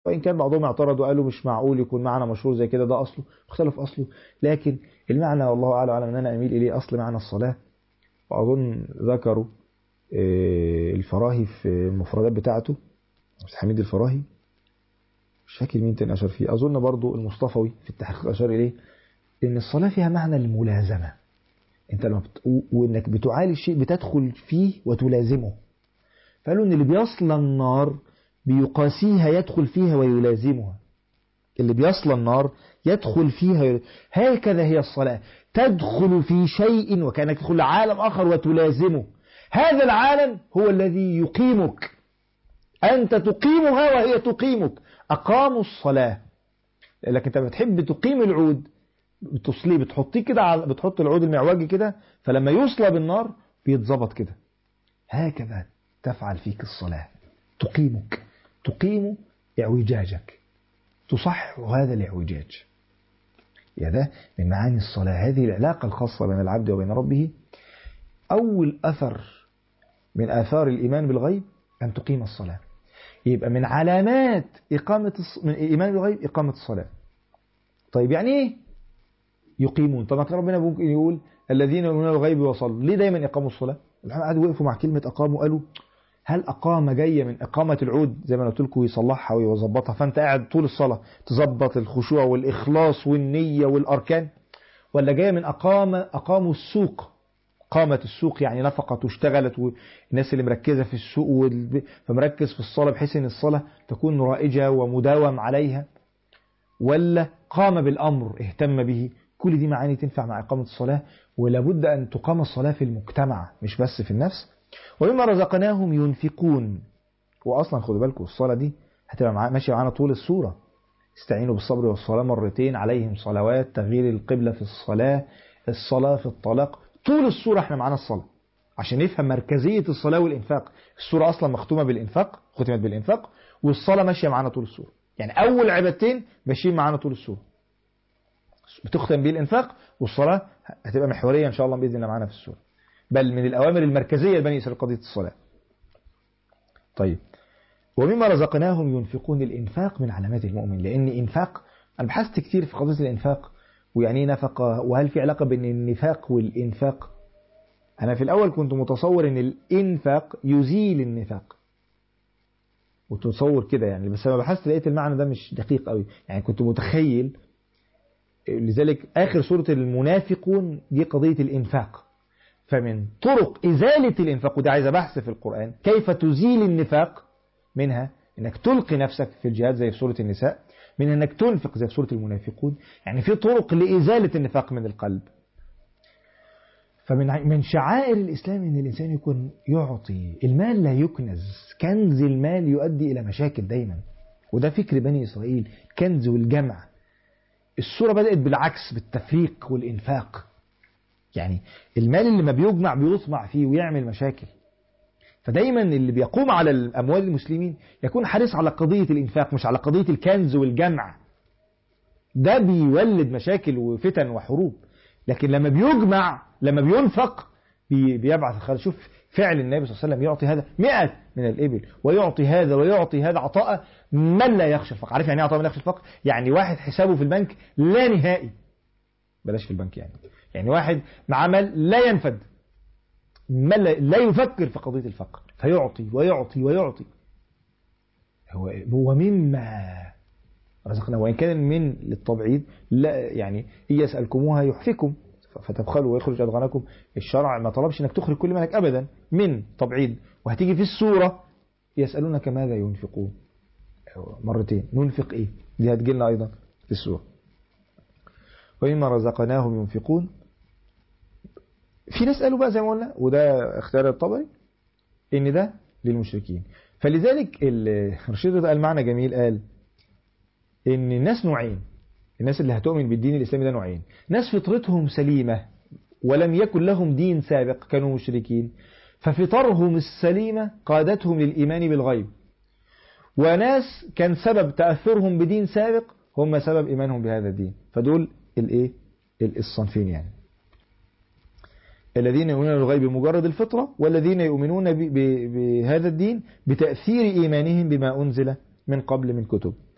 وإن كان بعضهم اعترض وقالوا مش معقول يكون معنى مشهور زي كده ده أصله اختلف أصله لكن المعنى والله أعلم أعلم أن أنا أميل إليه أصل معنى الصلاة وأظن ذكروا الفراهي في المفردات بتاعته حميد الفراهي مش فاكر مين تاني أشار فيه أظن برضو المصطفوي في التحقيق أشار إليه إن الصلاة فيها معنى الملازمة أنت لما بت... وإنك بتعالي الشيء بتدخل فيه وتلازمه فقالوا إن اللي بيصل النار بيقاسيها يدخل فيها ويلازمها اللي بيصل النار يدخل فيها ويلازمها. هكذا هي الصلاة تدخل في شيء وكأنك تدخل لعالم آخر وتلازمه هذا العالم هو الذي يقيمك أنت تقيمها وهي تقيمك أقاموا الصلاة لكن أنت بتحب تقيم العود بتصليه بتحطيه كده بتحط العود المعوجي كده فلما يصلى بالنار بيتظبط كده هكذا تفعل فيك الصلاة تقيمك تقيم اعوجاجك تصحح هذا الاعوجاج يا ده من معاني الصلاة هذه العلاقة الخاصة بين العبد وبين ربه أول أثر من آثار الإيمان بالغيب أن تقيم الصلاة يبقى من علامات إقامة الص... من الإيمان بالغيب إقامة الصلاة طيب يعني إيه يقيمون طبعا ربنا ممكن يقول الذين يؤمنون بالغيب وصلوا ليه دايما إقاموا الصلاة الحين قعدوا وقفوا مع كلمة أقاموا قالوا هل أقامة جاية من إقامة العود زي ما قلت لكم يصلحها ويظبطها فأنت قاعد طول الصلاة تظبط الخشوع والإخلاص والنية والأركان ولا جاية من أقام أقاموا السوق قامت السوق يعني نفقت واشتغلت والناس اللي مركزة في السوق والب... فمركز في الصلاة بحيث ان الصلاة تكون رائجة ومداوم عليها ولا قام بالأمر اهتم به كل دي معاني تنفع مع إقامة الصلاة ولابد أن تقام الصلاة في المجتمع مش بس في النفس ومما رزقناهم ينفقون وأصلا خدوا بالكم الصلاة دي هتبقى مع... ماشية معانا طول السورة استعينوا بالصبر والصلاة مرتين عليهم صلوات تغيير القبلة في الصلاة الصلاة في الطلاق طول السورة احنا معانا الصلاة عشان نفهم مركزية الصلاة والإنفاق السورة أصلا مختومة بالإنفاق ختمت بالإنفاق والصلاة ماشية معانا طول السورة يعني أول عبادتين ماشيين معانا طول السورة بتختم بالإنفاق والصلاة هتبقى محورية إن شاء الله بإذن الله معانا في السورة بل من الأوامر المركزية لبني إسرائيل قضية الصلاة طيب ومما رزقناهم ينفقون الإنفاق من علامات المؤمن لأن إنفاق أنا بحثت كتير في قضية الإنفاق ويعني ايه نفقة وهل في علاقة بين النفاق والإنفاق أنا في الأول كنت متصور أن الإنفاق يزيل النفاق وتصور كده يعني بس لما بحثت لقيت المعنى ده مش دقيق قوي يعني كنت متخيل لذلك آخر سورة المنافقون دي قضية الإنفاق فمن طرق إزالة الإنفاق ودي عايزة بحث في القرآن كيف تزيل النفاق منها انك تلقي نفسك في الجهاد زي في سورة النساء من انك تنفق زي في سورة المنافقون يعني في طرق لإزالة النفاق من القلب فمن من شعائر الإسلام ان الإنسان يكون يعطي المال لا يكنز كنز المال يؤدي إلى مشاكل دايما وده فكر بني إسرائيل كنز والجمع السورة بدأت بالعكس بالتفريق والإنفاق يعني المال اللي ما بيجمع بيطمع فيه ويعمل مشاكل فدايما اللي بيقوم على الأموال المسلمين يكون حريص على قضية الإنفاق مش على قضية الكنز والجمع ده بيولد مشاكل وفتن وحروب لكن لما بيجمع لما بينفق بي بيبعث الخير شوف فعل النبي صلى الله عليه وسلم يعطي هذا مئة من الإبل ويعطي هذا ويعطي هذا عطاء من لا يخشى الفقر عارف يعني ايه عطاء من لا يخشى الفقر يعني واحد حسابه في البنك لا نهائي بلاش في البنك يعني يعني واحد مع مال لا ينفد ما لا يفكر في قضية الفقر فيعطي ويعطي ويعطي هو هو مما رزقنا وإن كان من للتبعيد لا يعني إن يسألكموها يحفكم فتبخلوا ويخرج أدغانكم الشرع ما طلبش انك تخرج كل مالك أبدا من تبعيد وهتيجي في السورة يسألونك ماذا ينفقون مرتين ننفق إيه دي هتجيلنا أيضا في السورة وإما رزقناهم ينفقون في ناس قالوا بقى زي ما قلنا وده اختيار الطبري ان ده للمشركين فلذلك الرشيد قال معنى جميل قال ان الناس نوعين الناس اللي هتؤمن بالدين الإسلامي ده نوعين ناس فطرتهم سليمة ولم يكن لهم دين سابق كانوا مشركين ففطرهم السليمة قادتهم للإيمان بالغيب وناس كان سبب تأثرهم بدين سابق هم سبب إيمانهم بهذا الدين فدول الايه الصنفين يعني الذين يؤمنون بالغيب بمجرد الفطرة والذين يؤمنون بهذا الدين بتأثير إيمانهم بما أنزل من قبل من كتب